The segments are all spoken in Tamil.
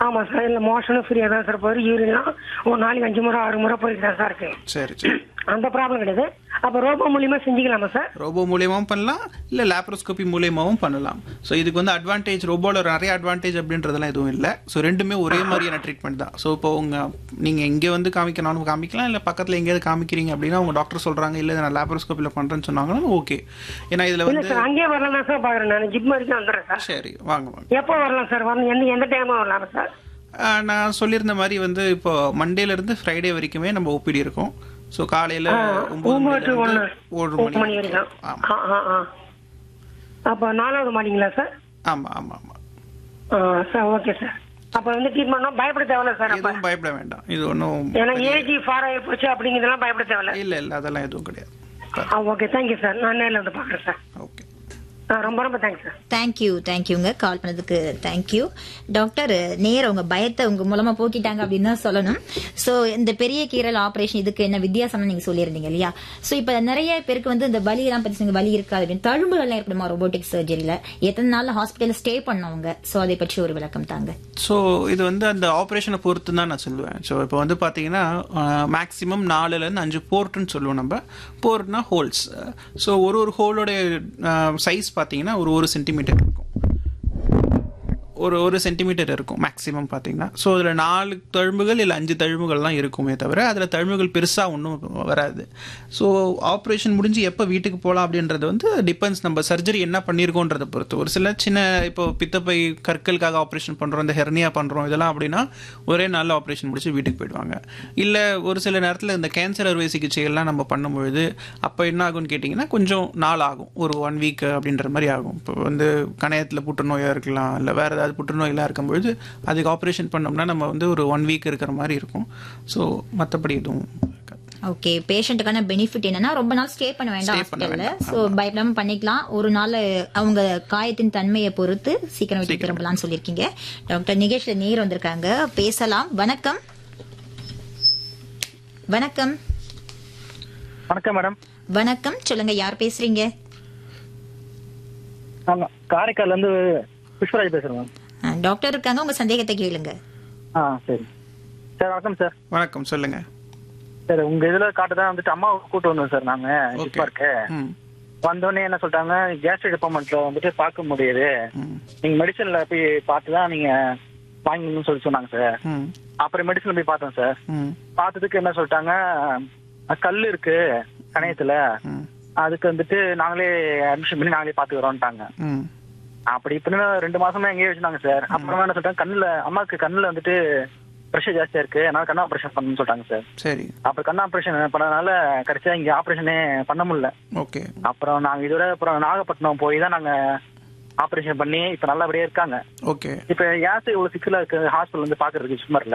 ஆமா சார் இல்ல மோஷனும் ஃப்ரீயா தான் சார் போகுது யூரின்லாம் ஒரு நாளைக்கு அஞ்சு முறை ஆறு முறை போயிட்டு தான் சார் இருக்கு சரி சரி அந்த ப்ராப்ளம் கிடையாது அப்ப ரோபோ மூலியமா செஞ்சுக்கலாமா சார் ரோபோ மூலியமாவும் பண்ணலாம் இல்லை லேப்ரோஸ்கோபி மூலியமாவும் பண்ணலாம் ஸோ இதுக்கு வந்து அட்வான்டேஜ் ரோபோவில் நிறைய அட்வான்டேஜ் அப்படின்றதெல்லாம் எதுவும் இல்லை ஸோ ரெண்டுமே ஒரே மாதிரியான ட்ரீட்மெண்ட் தான் ஸோ இப்போ உங்கள் நீங்கள் இங்கே வந்து காமிக்கணும்னு காமிக்கலாம் இல்லை பக்கத்தில் எங்கேயாவது காமிக்கிறீங்க அப்படின்னா உங்கள் டாக்டர் சொல்கிறாங்க இல்லை நான் லேப்ரோஸ்கோப்பியில் பண்ணுறேன்னு சொன்னாங்கன்னா ஓகே ஏன்னா இதில் இல்ல வந்து சார் அங்கேயே வரலாம் தான் சார் பாக்குறேன் நான் ஜிப் வரைக்கும் வந்துடுறேன் சார் சரி வாங்க வாங்க எப்போ வரலாம் சார் வரணும் எந்த எந்த டைம் வரலாம் சார் ஆஹ் நான் சொல்லியிருந்த மாதிரி வந்து இப்போ மண்டேலேருந்து ஃப்ரைடே வரைக்குமே நம்ம ஓபிடி இருக்கும் ஸோ காலையில் ஒம்பது ஒன்பது டு ஒன்று மணிலேருந்து ஒரு ஒரு மணி மணி வரைக்கும் ஆமாம் ஆ ஆ ஆ அப்போ நாலாவது மாடிங்களா சார் ஆமாம் ஆமாம் ஆமாம் ஆ சார் ஓகே சார் அப்போ வந்து ட்ரீட்மெண்ட்னா பயப்பட தேவையில்ல சார் அப்போ எதுவும் பயப்பட வேண்டாம் இது ஒன்றும் ஏன்னா ஏஜி ஃபார் ஆகி போச்சு அப்படிங்கிறதெல்லாம் பயப்பட தேவையில்ல இல்லை இல்லை அதெல்லாம் எதுவும் கிடையாது ஆ ஓகே தேங்க்யூ சார் நான் நேரில் வந்து பார்க்குறேன் சார் ஓகே ஆ ரொம்ப ரொம்ப தேங்க்ஸ் சார் தேங்க்யூ தேங்க்யூங்க கால் பண்ணதுக்கு தேங்க்யூ டாக்டர் நேர உங்க பயத்தை உங்க மூலமா போக்கிட்டாங்க அப்படின்னு தான் சொல்லணும் சோ இந்த பெரிய கீரல் ஆபரேஷன் இதுக்கு என்ன வித்தியாசம்னு நீங்க சொல்லியிருந்தீங்க இல்லையா சோ இப்ப நிறைய பேருக்கு வந்து இந்த வலி எல்லாம் பத்தி சொன்னீங்க, வலி இருக்காது அப்படின்னு தழும்புகள் எல்லாம் ஏற்படுமா ரோபோட்டிக் சர்ஜரியில எத்தனை நாள் ஹாஸ்பிட்டல்ல ஸ்டே பண்ணவங்க சோ அதை பற்றி ஒரு விளக்கம் தாங்க ஸோ இது வந்து அந்த ஆப்ரேஷனை பொறுத்து தான் நான் சொல்லுவேன் ஸோ இப்போ வந்து பார்த்தீங்கன்னா மேக்ஸிமம் நாலுலேருந்து அஞ்சு போர்ட்டுன்னு சொல்லுவோம் நம்ம போர்ட்னா ஹோல்ஸ் ஸோ ஒரு ஒரு ஹோலோட சைஸ் பார்த்தீங்கன்னா ஒரு ஒரு சென்டிமீட்டர் இருக்கும் ஒரு ஒரு சென்டிமீட்டர் இருக்கும் மேக்ஸிமம் பார்த்தீங்கன்னா ஸோ அதில் நாலு தழும்புகள் இல்லை அஞ்சு தழும்புகள் தான் இருக்குமே தவிர அதில் தழும்புகள் பெருசாக ஒன்றும் வராது ஸோ ஆப்ரேஷன் முடிஞ்சு எப்போ வீட்டுக்கு போகலாம் அப்படின்றது வந்து டிபெண்ட்ஸ் நம்ம சர்ஜரி என்ன பண்ணியிருக்கோன்றதை பொறுத்து ஒரு சில சின்ன இப்போ பித்தப்பை கற்களுக்காக ஆப்ரேஷன் பண்ணுறோம் இந்த ஹெர்னியா பண்ணுறோம் இதெல்லாம் அப்படின்னா ஒரே நாளில் ஆப்ரேஷன் முடிச்சு வீட்டுக்கு போயிடுவாங்க இல்லை ஒரு சில நேரத்தில் இந்த கேன்சர் அறுவை சிகிச்சைகள்லாம் நம்ம பண்ணும்பொழுது அப்போ என்ன ஆகும்னு கேட்டிங்கன்னா கொஞ்சம் நாள் ஆகும் ஒரு ஒன் வீக் அப்படின்ற மாதிரி ஆகும் இப்போ வந்து கணையத்தில் புற்றுநோயாக இருக்கலாம் இல்லை வேறு ஏதாவது புற்றுநோயெல்லாம் இருக்கும்பொழுது அதுக்கு ஆப்ரேஷன் பண்ணோம்னா நம்ம வந்து ஒரு ஒன் வீக் இருக்கிற மாதிரி இருக்கும் ஸோ மற்றபடி எதுவும் இருக்காது. ஓகே பேஷண்ட்டுக்கான பெனிஃபிட் என்னன்னா ரொம்ப நாள் ஸ்டே பண்ண வேண்டாம் Stay பண்ண ஹாஸ்பிட்டல்ல வேண்டாம். சோ பயப்படாம பண்ணிக்கலாம் ஒரு நாள் அவங்க காயத்தின் தன்மையை பொறுத்து சீக்கிரம் வீட்டுக்கு திரும்பலாம்னு சொல்லியிருக்கீங்க டாக்டர் நிகேஷ்ல நீர் வந்திருக்காங்க பேசலாம் வணக்கம் வணக்கம் வணக்கம் மேடம் வணக்கம் சொல்லுங்க யார் பேசுறீங்க ஆமா காரைக்கால்ல இருந்து புஷ்பராஜ் பேசுறேன் மேம் ஆ, டாக்டர் இருக்காங்க உங்க சந்தேகத்தை கேளுங்க ஆ சரி சார் வணக்கம் சார் வணக்கம் சொல்லுங்கள் சார் உங்க இதுல காட்டுதான் வந்துட்டு அம்மாவை கூட்டு வந்தோம் சார் நாங்க ஓகே ஜிப்மார்க்கு ம் வந்தோடனே என்ன சொல்லிட்டாங்க கேஸ்ட்ரிக் டிபார்ட்மெண்ட்ல வந்துட்டு பார்க்க முடியுது ம் நீங்க மெடிசன்ல போய் பார்த்து தான் நீங்க வாங்கணும்னு சொல்லி சொன்னாங்க சார் ம் அப்புறம் மெடிசன் போய் பார்த்தோம் சார் ம் பார்த்ததுக்கு என்ன சொல்லிட்டாங்க அஹ், கல் இருக்கு கணையத்துல ம் அதுக்கு வந்துட்டு நாங்களே அட்மிஷன் பண்ணி நாங்களே பாத்துக்கிறோம்ட்டாங்க ம் அப்படி இப்படின்னு ரெண்டு மாசமா எங்கேயே வச்சிருந்தாங்க சார் அப்புறமா என்ன சொல்லிட்டாங்க கண்ணுல அம்மாவுக்கு கண்ணுல வந்துட்டு ப்ரெஷர் ஜாஸ்தியா இருக்கு அதனால கண் ஆபரேஷன் பண்ணணும்னு சொல்லிட்டாங்க சார் சரி அப்புறம் கண் ஆபரேஷன் பண்ணதுனால கடைசியா இங்க ஆபரேஷனே பண்ண முடியல ஓகே அப்புறம் நாங்க இதுவரை அப்புறம் நாகப்பட்டினம் போய் தான் நாங்க ஆபரேஷன் பண்ணி இப்ப நல்லபடியா இருக்காங்க ஓகே இப்ப யாசை இவ்வளவு சிக்கலா இருக்கு ஹாஸ்பிட்டல் வந்து பாக்குறதுக்கு சும்மார்ல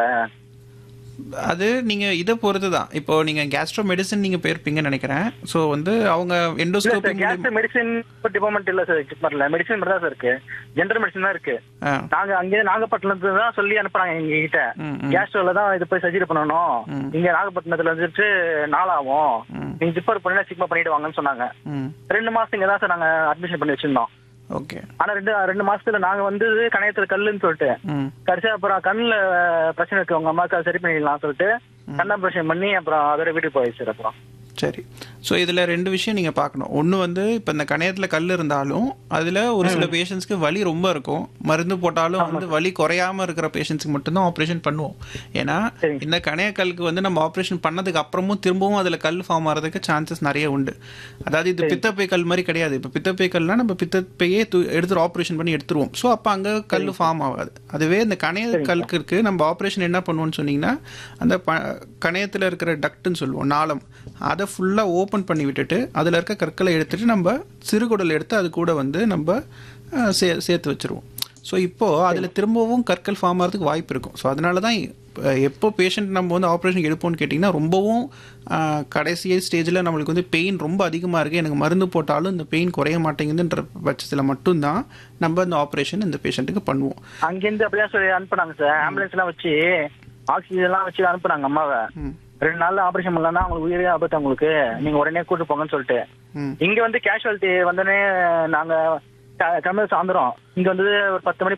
அது நீங்க இதை பொறுத்து தான் இப்போ நீங்க கேஸ்ட்ரோ மெடிசன் நீங்க போயிருப்பீங்கன்னு நினைக்கிறேன் ஸோ வந்து அவங்க இல்ல endoscopy sir case medicine department இல்ல சார் சும்மார்ல மெடிசன் மட்டும் தான் சார் இருக்கு ஜென்ரல் மெடிசன் தான் இருக்கு ஆ நாங்க அங்கே நாகப்பட்டினத்துல தான் சொல்லி அனுப்புறாங்க எங்க கிட்ட ம், ம். கேஸ்ட்ரோல தான் இது போய் சர்ஜரி பண்ணணும் ம். இங்க நாகப்பட்டினத்துல வந்துட்டு நாளாகும் ம். நீங்க ஜிப்பர் பண்ணினா சீக்கிரமா பண்ணிடுவாங்கன்னு சொன்னாங்க ம் ரெண்டு மாசம் இங்க தான் சார் நாங்க அட்மிஷன் பண்ணி வச்சிருந்தோம் ஓகே ஆனா ரெண்டு ரெண்டு மாசத்துல நாங்க வந்து கணையத்துல கல்லுன்னு சொல்லிட்டு ம் கடைசியா அப்புறம் கண்ணுல பிரச்சனை இருக்கு உங்க அம்மாவுக்கு அதை சரி பண்ணிடலாம் சொல்லிட்டு கண் ஆபரேஷன் பண்ணி அப்புறம் அதோட வீட்டுக்கு போயிடுச்சு சார் அப்புறம் சரி ஸோ இதில் ரெண்டு விஷயம் நீங்கள் பார்க்கணும் ஒன்று வந்து இப்போ இந்த கணையத்தில் கல் இருந்தாலும் அதில் ஒரு சில பேஷண்ட்ஸ்க்கு வலி ரொம்ப இருக்கும் மருந்து போட்டாலும் வந்து வலி குறையாம இருக்கிற பேஷண்ட்ஸ்க்கு மட்டும்தான் ஆப்ரேஷன் பண்ணுவோம் ஏன்னா சரி. இந்த கணைய கல்லுக்கு வந்து நம்ம ஆப்ரேஷன் பண்ணதுக்கு அப்புறமும் திரும்பவும் அதில் கல் ஃபார்ம் ஆகிறதுக்கு சான்சஸ் நிறைய உண்டு அதாவது இது பித்தப்பை கல் மாதிரி கிடையாது இப்போ பித்தப்பை கல்னா நம்ம பித்தப்பையே தூ எடுத்து ஆப்ரேஷன் பண்ணி எடுத்துருவோம் ஸோ அப்போ அங்கே கல் ஃபார்ம் ஆகாது அதுவே இந்த கணைய கல்லுக்கு நம்ம ஆப்ரேஷன் என்ன பண்ணுவோம்னு சொன்னீங்கன்னா அந்த ப கணையத்தில் இருக்கிற டக்ட்னு சொல்லுவோம் நாளம் அதை ஃபுல்லாக ஓப்பன் பண்ணி விட்டுட்டு அதில் இருக்க கற்களை எடுத்துட்டு நம்ம சிறுகுடல் எடுத்து அது கூட வந்து நம்ம அஹ், சே சேர்த்து வச்சிருவோம் ஸோ இப்போது அதில் திரும்பவும் கற்கள் ஃபார்ம் ஆகிறதுக்கு வாய்ப்பு இருக்கும் ஸோ அதனால தான் இப்ப எப்போ பேஷண்ட் நம்ம வந்து ஆப்ரேஷன் எடுப்போம்னு கேட்டிங்கன்னா ரொம்பவும் அஹ், கடைசி ஸ்டேஜில் நம்மளுக்கு வந்து பெயின் ரொம்ப அதிகமாக இருக்குது எனக்கு மருந்து போட்டாலும் இந்த பெயின் குறைய மாட்டேங்குதுன்ற பட்சத்தில் மட்டும்தான் நம்ம இந்த ஆப்ரேஷன் இந்த பேஷண்ட்டுக்கு பண்ணுவோம் அங்கிருந்து அப்படியே சொல்லி அனுப்புனாங்க சார் ஆம்புலன்ஸ் எல்லாம் வச்சு ஆக்சிஜன் எல்லாம் வச்சு அனுப்புனாங்க அம்மாவை ம் ரெண்டு நாள்ல ஆபரேஷன் பண்ணலன்னா உங்களுக்கு உயிரே ஆபத்து உங்களுக்கு நீங்க உடனே கூட்டு போங்கன்னு சொல்லிட்டு ம் இங்க வந்து கேஷுவாலிட்டி வந்தோடனே நாங்க க- கிளம்பி சாயந்தரம் இங்க வந்து ஒரு பத்து மணி